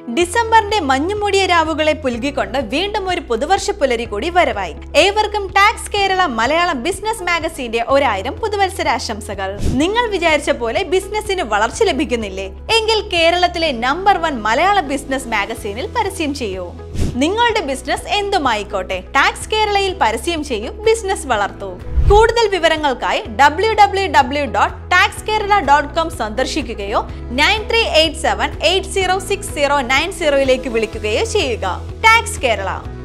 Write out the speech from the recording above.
ഡിസംബറിന്റെ മഞ്ഞുമൂടിയ രാവുകളെ പുൽകിക്കൊണ്ട് വീണ്ടും ഒരു പുതുവർഷ പുലരി കൂടി വരവായി ഏവർക്കും ടാക്സ് കേരള മലയാളം ബിസിനസ് മാഗസീന്റെ ഒരായിരം പുതുവത്സരാശംസകൾ നിങ്ങൾ വിചാരിച്ച പോലെ ബിസിനസിന് വളർച്ച ലഭിക്കുന്നില്ലേ എങ്കിൽ കേരളത്തിലെ നമ്പർ വൺ മലയാള ബിസിനസ് മാഗസീനിൽ പരസ്യം ചെയ്യൂ നിങ്ങളുടെ ബിസിനസ് എന്തുമായിക്കോട്ടെ ടാക്സ് കേരളയിൽ പരസ്യം ചെയ്യൂ ബിസിനസ് വളർത്തൂ കൂടുതൽ വിവരങ്ങൾക്കായി W W W dot tax Kerala dot com സന്ദർശിക്കുകയോ nine three eight seven eight zero six zero nine സീറോയിലേക്ക് വിളിക്കുകയോ ചെയ്യുക ടാക്സ് കേരള